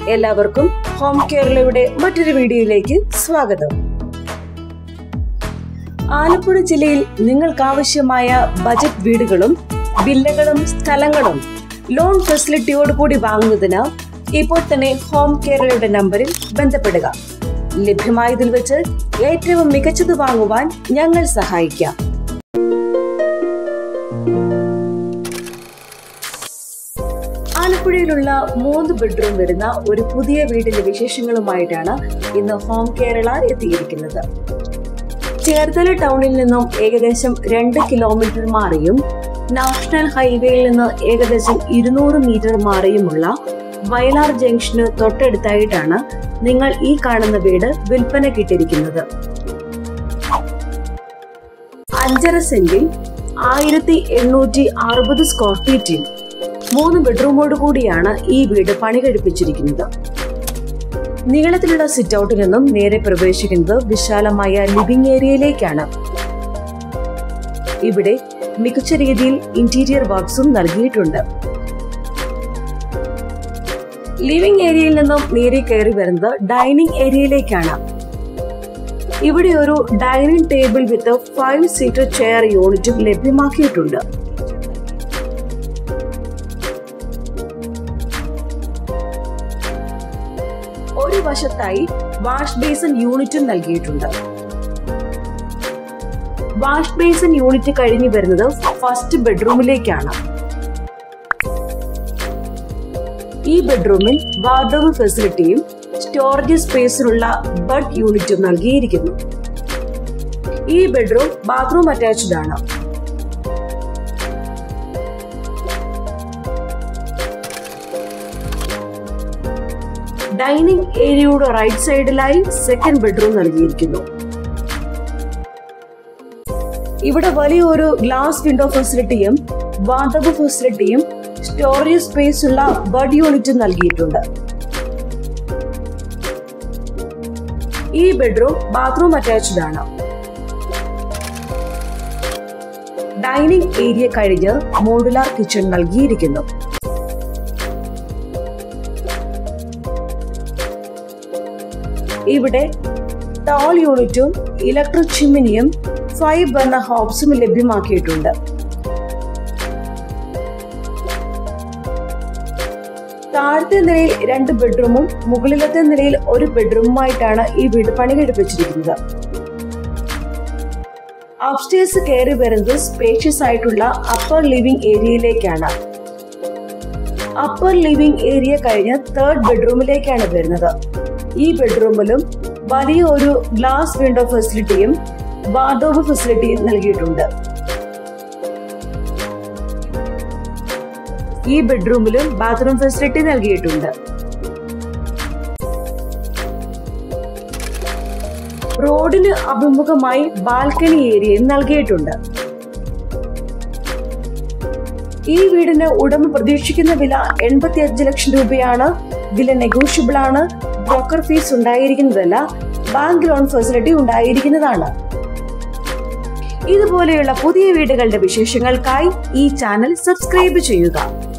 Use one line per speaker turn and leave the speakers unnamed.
എല്ലാവർക്കും ഹോം കേരളയുടെ മറ്റൊരു വീഡിയോയിലേക്ക് സ്വാഗതം ആലപ്പുഴ ജില്ലയിൽ നിങ്ങൾക്കാവശ്യമായ ബജറ്റ് വീടുകളും വില്ലകളും സ്ഥലങ്ങളും ലോൺ ഫെസിലിറ്റിയോടുകൂടി വാങ്ങുന്നതിന് ഇപ്പോൾ തന്നെ ഹോം കേരളയുടെ നമ്പറിൽ ബന്ധപ്പെടുക ലഭ്യമായതിൽ വെച്ച് ഏറ്റവും മികച്ചത് വാങ്ങുവാൻ ഞങ്ങൾ സഹായിക്കാം ആലപ്പുഴയിലുള്ള മൂന്ന് ബെഡ്റൂം വരുന്ന ഒരു പുതിയ വീടിന്റെ വിശേഷങ്ങളുമായിട്ടാണ് ഇന്ന് ഹോം കേരള എത്തിയിരിക്കുന്നത് ചേർത്തല ടൗണിൽ നിന്നും ഏകദേശം രണ്ട് കിലോമീറ്റർ മാറിയും നാഷണൽ ഹൈവേയിൽ നിന്ന് ഏകദേശം ഇരുന്നൂറ് മീറ്റർ മാറിയുമുള്ള വയലാർ ജംഗ്ഷന് തൊട്ടടുത്തായിട്ടാണ് നിങ്ങൾ ഈ കാണുന്ന വീട് വിൽപ്പനക്കിട്ടിരിക്കുന്നത് അഞ്ചര സെന്റിൽ ആയിരത്തി എണ്ണൂറ്റി അറുപത് സ്ക്വയർ ഫീറ്റിൽ മൂന്ന് ബെഡ്റൂമോട് കൂടിയാണ് ഈ വീട് പണി കഴിപ്പിച്ചിരിക്കുന്നത് നീളത്തിലുള്ള സിറ്റ് ഔട്ടിൽ നിന്നും നേരെ പ്രവേശിക്കുന്നത് വിശാലമായ ലിവിംഗ് ഏരിയയിലേക്കാണ് ഇവിടെ മികച്ച രീതിയിൽ ഇന്റീരിയർ വർക്ക്സും നൽകിയിട്ടുണ്ട് ലിവിംഗ് ഏരിയയിൽ നിന്നും നേരെ കയറി വരുന്നത് ഡൈനിങ് ഏരിയയിലേക്കാണ് ഇവിടെ ഒരു dining table with five seater chair യൂണിറ്റും ലഭ്യമാക്കിയിട്ടുണ്ട് ഒരു വശത്തായി വാഷ് ബേസിൻ യൂണിറ്റും നൽകിയിട്ടുണ്ട് വാഷ് ബേസിൻ യൂണിറ്റ് കഴിഞ്ഞു വരുന്നത് ഫസ്റ്റ് ബെഡ്റൂമിലേക്കാണ് ഈ ബെഡ്റൂമിൽ വാർഡ്രോബ് ഫെസിലിറ്റിയും സ്റ്റോറേജ് സ്പേസിനുള്ള ബഡ് യൂണിറ്റും നൽകിയിരിക്കുന്നു ഈ ബെഡ്റൂം ബാത്റൂം അറ്റാച്ച്ഡ് ആണ് ഡൈനിങ് ഏരിയയുടെ റൈറ്റ് സൈഡിലായി സെക്കൻഡ് ബെഡ്റൂം നൽകിയിരിക്കുന്നു ഇവിടെ വലിയൊരു ഗ്ലാസ് വിൻഡോ ഫെസിലിറ്റിയും വാതക ഫെസിലിറ്റിയും സ്റ്റോറേജ് സ്പേസ് ഉള്ള ബഡ് യൂണിറ്റും നൽകിയിട്ടുണ്ട് ഈ ബെഡ്റൂം ബാത്റൂം അറ്റാച്ച്ഡ് ആണ് ഡൈനിങ് ഏരിയ കഴിഞ്ഞ് മോഡുലാർ കിച്ചൺ നൽകിയിരിക്കുന്നു ഇവിടെ ടോൾ യൂണിറ്റും ഇലക്ട്രിക് ചിമ്മിനിയും ഫൈവ് ബർണർ ഹോബ്സും ലഭ്യമാക്കിയിട്ടുണ്ട് താഴത്തെ നിലയിൽ രണ്ട് ബെഡ്റൂമും മുകളിലത്തെ നിലയിൽ ഒരു ബെഡ്റൂമുമായിട്ടാണ് ഈ വീട് പണി കഴിപ്പിച്ചിരിക്കുന്നത് അപ്സ്റ്റേഴ്സ് കയറി വരുന്നത് സ്പേഷ്യസ് ആയിട്ടുള്ള അപ്പർ ലിവിംഗ് ഏരിയയിലേക്കാണ് അപ്പർ ലിവിംഗ് ഏരിയ കഴിഞ്ഞ് തേർഡ് ബെഡ്റൂമിലേക്കാണ് വരുന്നത് ഈ ബെഡ്റൂമിലും വലിയ ഒരു ഗ്ലാസ് വിൻഡോ ഫെസിലിറ്റിയും വാർഡോബ് ഫെസിലിറ്റിയും നൽകിയിട്ടുണ്ട് ഈ ബെഡ്റൂമിലും ബാത്റൂം ഫെസിലിറ്റി നൽകിയിട്ടുണ്ട് റോഡിന് അഭിമുഖമായി ബാൽക്കണി ഏരിയയും നൽകിയിട്ടുണ്ട് ഈ വീടിന് ഉടമ പ്രതീക്ഷിക്കുന്ന വില എൺപത്തി അഞ്ച് ലക്ഷം രൂപയാണ് വില നെഗോഷ്യബിൾ ആണ് ബ്രോക്കർ ഫീസ് ഉണ്ടായിരിക്കുന്നതല്ല ബാങ്ക് ലോൺ ഫെസിലിറ്റി ഉണ്ടായിരിക്കുന്നതാണ് ഇതുപോലെയുള്ള പുതിയ വീടുകളുടെ വിശേഷങ്ങൾക്കായി ഈ ചാനൽ സബ്സ്ക്രൈബ് ചെയ്യുക